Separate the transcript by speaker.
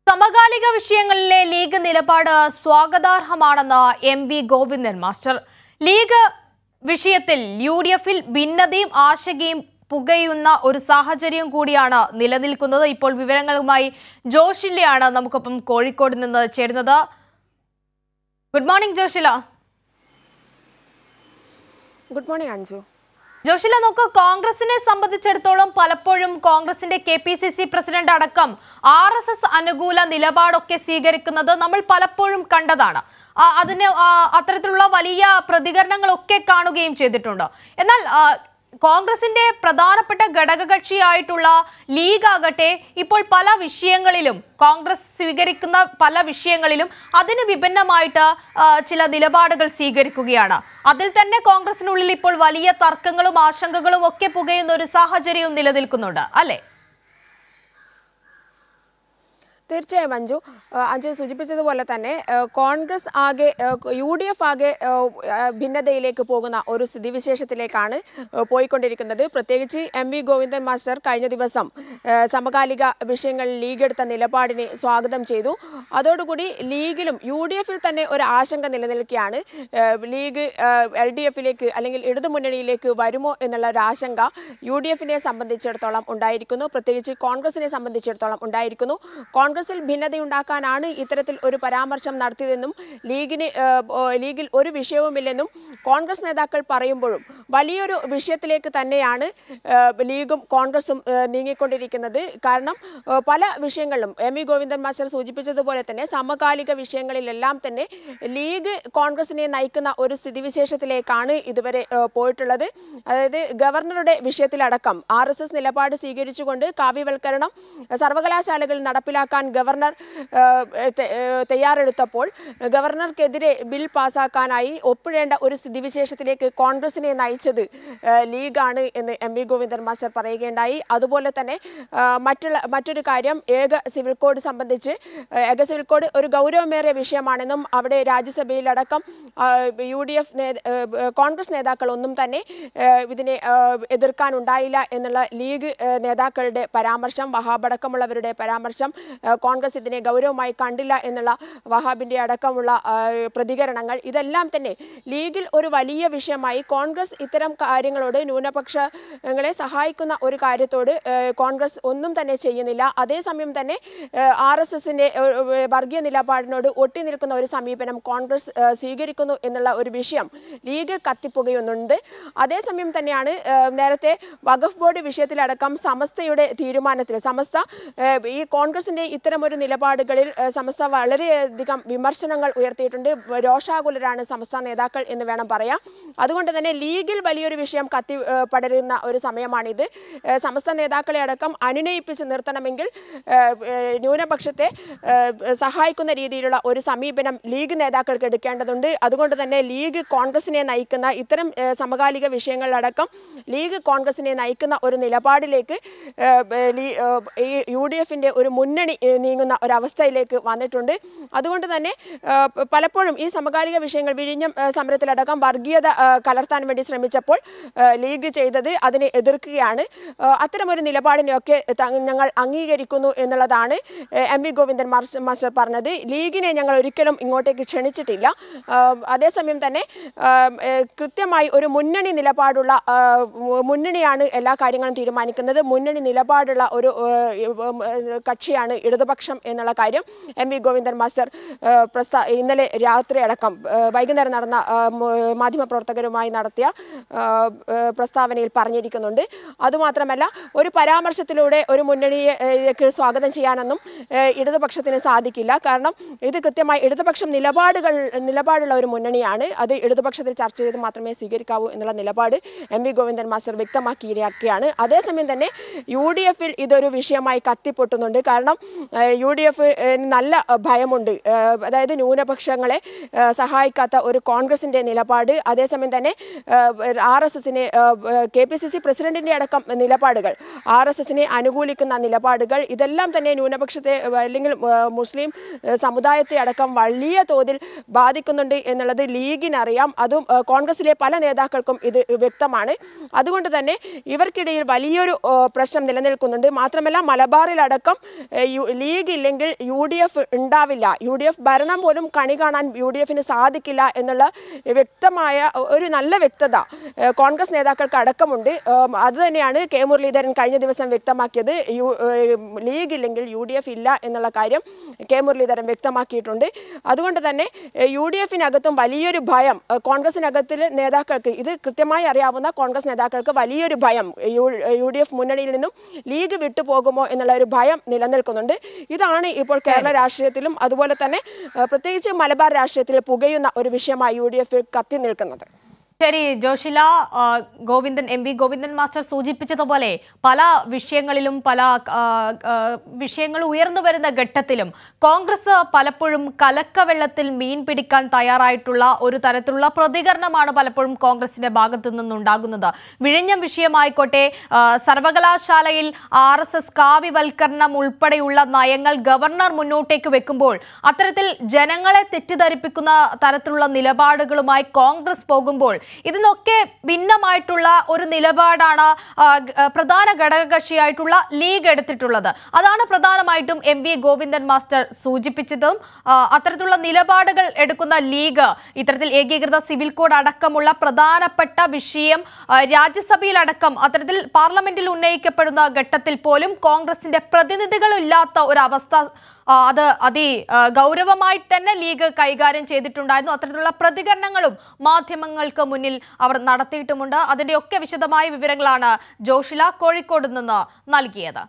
Speaker 1: സമകാലിക വിഷയങ്ങളിലെ ലീഗ് നിലപാട് സ്വാഗതാർഹമാണെന്ന് M V Govindan master league വിഷയത്തിൽ യു ഡി എഫിൽ ഭിന്നതയും ആശങ്കയും പുകയുന്ന ഒരു സാഹചര്യം കൂടിയാണ് നിലനിൽക്കുന്നത് ഇപ്പോൾ വിവരങ്ങളുമായി ജോഷിലയാണ് നമുക്കൊപ്പം കോഴിക്കോട് നിന്ന് ചേരുന്നത് good morning Joshila
Speaker 2: good morning Anju
Speaker 1: Joshila നോക്കൂ കോൺഗ്രസിനെ സംബന്ധിച്ചിടത്തോളം പലപ്പോഴും കോൺഗ്രസിന്റെ K P C C president അടക്കം ആർ എസ് എസ് അനുകൂല നിലപാടൊക്കെ സ്വീകരിക്കുന്നത് നമ്മൾ പലപ്പോഴും കണ്ടതാണ് ആ, അതിന് ആ, അത്തരത്തിലുള്ള വലിയ പ്രതികരണങ്ങളൊക്കെ കാണുകയും ചെയ്തിട്ടുണ്ട് എന്നാൽ ആ, കോൺഗ്രസിന്റെ പ്രധാനപ്പെട്ട ഘടകകക്ഷിയായിട്ടുള്ള ലീഗ് ആകട്ടെ ഇപ്പോൾ പല വിഷയങ്ങളിലും കോൺഗ്രസ് സ്വീകരിക്കുന്ന പല വിഷയങ്ങളിലും അതിന് വിഭിന്നമായിട്ട് ആ, ചില നിലപാടുകൾ സ്വീകരിക്കുകയാണ് അതിൽ തന്നെ കോൺഗ്രസിനുള്ളിൽ ഇപ്പോൾ വലിയ തർക്കങ്ങളും ആശങ്കകളും ഒക്കെ പുകയുന്ന ഒരു സാഹചര്യവും നിലനിൽക്കുന്നുണ്ട് അല്ലെ
Speaker 2: തീർച്ചയായും അഞ്ജു ആ, അഞ്ജു സൂചിപ്പിച്ചതുപോലെ തന്നെ ആ, കോൺഗ്രസ് ആകെ യു ഡി എഫ് ആകെ ആ, ആ, ഭിന്നതയിലേക്ക് പോകുന്ന ഒരു സ്ഥിതിവിശേഷത്തിലേക്കാണ് ആ, പോയിക്കൊണ്ടിരിക്കുന്നത് പ്രത്യേകിച്ച് എം വി ഗോവിന്ദൻ മാസ്റ്റർ കഴിഞ്ഞ ദിവസം ആ, സമകാലിക വിഷയങ്ങളിൽ ലീഗ് എടുത്ത നിലപാടിനെ സ്വാഗതം ചെയ്തു അതോടുകൂടി ലീഗിലും യു ഡി എഫിൽ തന്നെ ഒരു ആശങ്ക നിലനിൽക്കുകയാണ് ആ, ലീഗ് എൽ ഡി എഫിലേക്ക് അല്ലെങ്കിൽ ഇടതുമുന്നണിയിലേക്ക് വരുമോ എന്നുള്ള ഒരു ആശങ്ക യു ഡി എഫിനെ സംബന്ധിച്ചിടത്തോളം ഉണ്ടായിരിക്കുന്നു പ്രത്യേകിച്ച് കോൺഗ്രസിനെ സംബന്ധിച്ചിടത്തോളം ഉണ്ടായിരിക്കുന്നു കോൺഗ്രസിൽ ഭിന്നതയുണ്ടാക്കാനാണ് ഇത്തരത്തിൽ ഒരു പരാമർശം നടത്തിയതെന്നും ലീഗിന് ആ, ഓ, ലീഗിൽ ഒരു വിഷയവുമില്ലെന്നും കോൺഗ്രസ് നേതാക്കൾ പറയുമ്പോഴും വലിയൊരു വിഷയത്തിലേക്ക് തന്നെയാണ് ആ, ലീഗും കോൺഗ്രസും ആ, നീങ്ങിക്കൊണ്ടിരിക്കുന്നത് കാരണം ആ, പല വിഷയങ്ങളിലും എം വി ഗോവിന്ദൻ മാസ്റ്റർ സൂചിപ്പിച്ചതുപോലെ തന്നെ സമകാലിക വിഷയങ്ങളിലെല്ലാം തന്നെ ലീഗ് കോൺഗ്രസിനെ നയിക്കുന്ന ഒരു സ്ഥിതിവിശേഷത്തിലേക്കാണ് ഇതുവരെ ആ, പോയിട്ടുള്ളത് അതായത് ഗവർണറുടെ വിഷയത്തിലടക്കം ആർ എസ് എസ് നിലപാട് സ്വീകരിച്ചുകൊണ്ട് കാവ്യവൽക്കരണം സർവകലാശാലകളിൽ നടപ്പിലാക്കാൻ ഗവർണർ ആ, തെ- ആ, തയ്യാറെടുത്തപ്പോൾ ഗവർണർക്കെതിരെ ബിൽ പാസാക്കാനായി ഒപ്പിടേണ്ട ഒരു സ്ഥിതിവിശേഷത്തിലേക്ക് കോൺഗ്രസിനെ നയിച്ചത് ആ, ലീഗാണ് എന്ന് എം വി ഗോവിന്ദൻ മാസ്റ്റർ പറയുകയുണ്ടായി അതുപോലെ തന്നെ ആ, മറ്റുള്ള മറ്റൊരു കാര്യം ഏക സിവിൽ കോഡ് സംബന്ധിച്ച് ആ, ഏക സിവിൽ കോഡ് ഒരു ഗൗരവമേറിയ വിഷയമാണെന്നും അവിടെ രാജ്യസഭയിലടക്കം യു ഡി എഫ് കോൺഗ്രസ് നേതാക്കളൊന്നും തന്നെ ആ, ഇതിനെ ആ, എതിർക്കാനുണ്ടായില്ല എന്നുള്ള ലീഗ് ആ, നേതാക്കളുടെ പരാമർശം വഹാബ് അടക്കമുള്ളവരുടെ പരാമർശം ആ, കോൺഗ്രസ് ഇതിനെ ഗൗരവമായി കണ്ടില്ല എന്നുള്ള വഹാബിന്റെ അടക്കമുള്ള ആ, പ്രതികരണങ്ങൾ ഇതെല്ലാം തന്നെ ലീഗിൽ ഒരു വലിയ വിഷയമായി കോൺഗ്രസ് ഇത്തരം കാര്യങ്ങളോട് ന്യൂനപക്ഷങ്ങളെ സഹായിക്കുന്ന ഒരു കാര്യത്തോട് ആ, കോൺഗ്രസ് ഒന്നും തന്നെ ചെയ്യുന്നില്ല അതേസമയം തന്നെ ആർ എസ് എസിന്റെ വർഗീയ നിലപാടിനോട് ഒട്ടി നിൽക്കുന്ന ഒരു സമീപനം കോൺഗ്രസ് ആ, സ്വീകരിക്കുന്നു എന്നുള്ള ഒരു വിഷയം ലീഗിൽ കത്തിപ്പുകയുന്നുണ്ട് അതേസമയം തന്നെയാണ് ആ, നേരത്തെ വഖഫ് ബോർഡ് വിഷയത്തിലടക്കം സമസ്തയുടെ തീരുമാനത്തിൽ സമസ്ത ആ, ഈ കോൺഗ്രസിന്റെ ഇത്തരമൊരു നിലപാടുകളിൽ ആ, സമസ്ത വളരെയധികം വിമർശനങ്ങൾ ഉയർത്തിയിട്ടുണ്ട് രോഷാകുലരാണ് സമസ്ത നേതാക്കൾ എന്ന് വേണം പറയാം അതുകൊണ്ട് തന്നെ ലീഗിൽ വലിയൊരു വിഷയം കത്തി ആ, പടരുന്ന ഒരു സമയമാണിത് ആ, സമസ്ത നേതാക്കളെ അടക്കം അനുനയിപ്പിച്ച് നിർത്തണമെങ്കിൽ ആ, ആ, ന്യൂനപക്ഷത്തെ ആ, സഹായിക്കുന്ന രീതിയിലുള്ള ഒരു സമീപനം ലീഗ് നേതാക്കൾക്ക് എടുക്കേണ്ടതുണ്ട് അതുകൊണ്ട് തന്നെ ലീഗ് കോൺഗ്രസിനെ നയിക്കുന്ന ഇത്തരം ആ, സമകാലിക വിഷയങ്ങളിലടക്കം ലീഗ് കോൺഗ്രസിനെ നയിക്കുന്ന ഒരു നിലപാടിലേക്ക് ആ, ആ, ലീ- ആ, ഈ യു ഡി എഫിൻ്റെ ഒരു മുന്നണി ആ, നീങ്ങുന്ന ഒരവസ്ഥയിലേക്ക് വന്നിട്ടുണ്ട് അതുകൊണ്ട് തന്നെ ആ, പ- പലപ്പോഴും ഈ സമകാലിക വിഷയങ്ങൾ വിഴിഞ്ഞം ആ, സമരത്തിലടക്കം വർഗീയത ആ, കലർത്താൻ വേണ്ടി ശ്രമിച്ചപ്പോൾ ആ, ലീഗ് ചെയ്തത് അതിനെ എതിർക്കുകയാണ് ആ, അത്തരമൊരു നിലപാടിനെയൊക്കെ ത- ഞങ്ങൾ അംഗീകരിക്കുന്നു എന്നുള്ളതാണ് ആ, M V Govindan master master പറഞ്ഞത് ലീഗിനെ ഞങ്ങൾ ഒരിക്കലും ഇങ്ങോട്ടേക്ക് ക്ഷണിച്ചിട്ടില്ല ആ, അതേസമയം തന്നെ ആ, ഏ, കൃത്യമായി ഒരു മുന്നണി നിലപാടുള്ള ആ, മു- മുന്നണിയാണ് എല്ലാ കാര്യങ്ങളും തീരുമാനിക്കുന്നത് മുന്നണി നിലപാടുള്ള ഒരു ഏ, ഉം, ഏ, കക്ഷിയാണ് ഇടതുപക്ഷം എന്നുള്ള കാര്യം എം വി ഗോവിന്ദൻ മാസ്റ്റർ ഏ, പ്രസ്താ ഇന്നലെ രാത്രി അടക്കം ഏ, വൈകുന്നേരം നടന്ന ആ, മ- മാധ്യമപ്രവർത്തകരുമായി നടത്തിയ ആ, ഏ, പ്രസ്താവനയിൽ പറഞ്ഞിരിക്കുന്നുണ്ട് അതുമാത്രമല്ല ഒരു പരാമർശത്തിലൂടെ ഒരു മുന്നണിയിലേക്ക് സ്വാഗതം ചെയ്യാനൊന്നും ഏ, ഇടതുപക്ഷത്തിന് സാധിക്കില്ല കാരണം ഇത് കൃത്യമായി ഇടതുപക്ഷം നിലപാടുകൾ നിലപാടുള്ള ഒരു മുന്നണിയാണ് അത് ഇടതുപക്ഷത്തിൽ ചർച്ച ചെയ്ത് മാത്രമേ സ്വീകരിക്കാവൂ എന്നുള്ള നിലപാട് എം വി ഗോവിന്ദൻ മാസ്റ്റർ വ്യക്തമാക്കിയിരിക്കുകയാണ് അതേസമയം തന്നെ യു ഡി എഫിൽ ഇതൊരു വിഷയമായി കത്തിപ്പൊട്ടുന്നുണ്ട് കാരണം ഏഹ്, യു ഡി എഫ് ഏഹ്, നല്ല ഏഹ്, ഭയമുണ്ട് ഏഹ്, അതായത് ന്യൂനപക്ഷങ്ങളെ ഏഹ്, സഹായിക്കാത്ത ഒരു കോൺഗ്രസിന്റെ നിലപാട് അതേസമയം തന്നെ ആർ എസ് എസിനെ കെ പി സി സി പ്രസിഡന്റിന്റെ അടക്കം നിലപാടുകൾ ആർ എസ് എസിനെ അനുകൂലിക്കുന്ന നിലപാടുകൾ ഇതെല്ലാം തന്നെ ന്യൂനപക്ഷത്തെ ഏഹ്, അല്ലെങ്കിൽ ഏഹ്, മുസ്ലിം ഏഹ്, സമുദായത്തെ അടക്കം വലിയ തോതിൽ ബാധിക്കുന്നുണ്ട് എന്നുള്ളത് ലീഗിനറിയാം അതും ഏഹ്, കോൺഗ്രസിലെ പല നേതാക്കൾക്കും ഇത് വ്യക്തമാണ് അതുകൊണ്ട് തന്നെ ഇവർക്കിടയിൽ വലിയൊരു ഏഹ്, പ്രശ്നം നിലനിൽക്കുന്നുണ്ട് മാത്രമല്ല മലബാറിലടക്കം ഏഹ്, യു- ലീഗ് ലീഗ് ഇല്ലെങ്കിൽ യു ഡി എഫ് ഉണ്ടാവില്ല യു ഡി എഫ് ഭരണം പോലും കണി കാണാൻ യു ഡി എഫിന് സാധിക്കില്ല എന്നുള്ള വ്യക്തമായ ഒരു നല്ല വ്യക്തത ഏഹ്, കോൺഗ്രസ് നേതാക്കൾക്ക് അടക്കമുണ്ട് ഏഹ്, അതുതന്നെയാണ് കെ മുരളീധരൻ കഴിഞ്ഞ ദിവസം വ്യക്തമാക്കിയത് യു ഏഹ്, ലീഗ് ഇല്ലെങ്കിൽ യു ഡി എഫ് ഇല്ല എന്നുള്ള കാര്യം കെ മുരളീധരൻ വ്യക്തമാക്കിയിട്ടുണ്ട് അതുകൊണ്ട് തന്നെ ഏഹ്, യു ഡി എഫിനകത്തും വലിയൊരു ഭയം ഏഹ്, കോൺഗ്രസിനകത്തിലെ നേതാക്കൾക്ക് ഇത് കൃത്യമായി അറിയാവുന്ന കോൺഗ്രസ് നേതാക്കൾക്ക് വലിയൊരു ഭയം യു യു ഡി എഫ് മുന്നണിയിൽ നിന്നും ലീഗ് വിട്ടുപോകുമോ എന്നുള്ള ഒരു ഭയം നിലനിൽക്കുന്നുണ്ട് ഇതാണ് ഇപ്പോൾ കേരള രാഷ്ട്രീയത്തിലും അതുപോലെ തന്നെ ഏഹ്, പ്രത്യേകിച്ച് മലബാർ രാഷ്ട്രീയത്തിൽ പുകയുന്ന ഒരു വിഷയമായി യു ഡി എഫ് കത്തി നിൽക്കുന്നത്
Speaker 1: ശരി ജോഷില ആ, Govindan M V Govindan master സൂചിപ്പിച്ചതുപോലെ പല വിഷയങ്ങളിലും പല ആ, ആ, വിഷയങ്ങൾ ഉയർന്നു വരുന്ന ഘട്ടത്തിലും കോൺഗ്രസ് പലപ്പോഴും കലക്കവെള്ളത്തിൽ മീൻ പിടിക്കാൻ തയ്യാറായിട്ടുള്ള ഒരു തരത്തിലുള്ള പ്രതികരണമാണ് പലപ്പോഴും കോൺഗ്രസിന്റെ ഭാഗത്തു നിന്നുണ്ടാകുന്നത് വിഴിഞ്ഞം വിഷയമായിക്കോട്ടെ ആ, സർവകലാശാലയിൽ ആർ എസ് എസ് കാവ്യവൽക്കരണം ഉൾപ്പെടെയുള്ള നയങ്ങൾ ഗവർണർ മുന്നോട്ടേക്ക് വെക്കുമ്പോൾ അത്തരത്തിൽ ജനങ്ങളെ തെറ്റിദ്ധരിപ്പിക്കുന്ന തരത്തിലുള്ള നിലപാടുകളുമായി കോൺഗ്രസ് പോകുമ്പോൾ ഇതിനൊക്കെ ഭിന്നമായിട്ടുള്ള ഒരു നിലപാടാണ് ആ, ഗ- ആ, പ്രധാന ഘടകകക്ഷിയായിട്ടുള്ള ലീഗ് എടുത്തിട്ടുള്ളത് അതാണ് പ്രധാനമായിട്ടും എം വി ഗോവിന്ദൻ മാസ്റ്റർ സൂചിപ്പിച്ചതും ആ, അത്തരത്തിലുള്ള നിലപാടുകൾ എടുക്കുന്ന ലീഗ് ഇത്തരത്തിൽ ഏകീകൃത സിവിൽ കോഡ് അടക്കമുള്ള പ്രധാനപ്പെട്ട വിഷയം ആ, രാജ്യസഭയിലടക്കം അത്തരത്തിൽ പാർലമെന്റിൽ ഉന്നയിക്കപ്പെടുന്ന ഘട്ടത്തിൽ പോലും കോൺഗ്രസിന്റെ പ്രതിനിധികളില്ലാത്ത ഒരു അവസ്ഥ ആ, അത് അതി ആ, ഗൗരവമായി തന്നെ ലീഗ് കൈകാര്യം ചെയ്തിട്ടുണ്ടായിരുന്നു അത്തരത്തിലുള്ള പ്രതികരണങ്ങളും മാധ്യമങ്ങൾക്ക് മുന്നിൽ അവർ നടത്തിയിട്ടുമുണ്ട് അതിന്റെയൊക്കെ വിശദമായ വിവരങ്ങളാണ് ജോഷില കോഴിക്കോട് നിന്ന് നൽകിയത്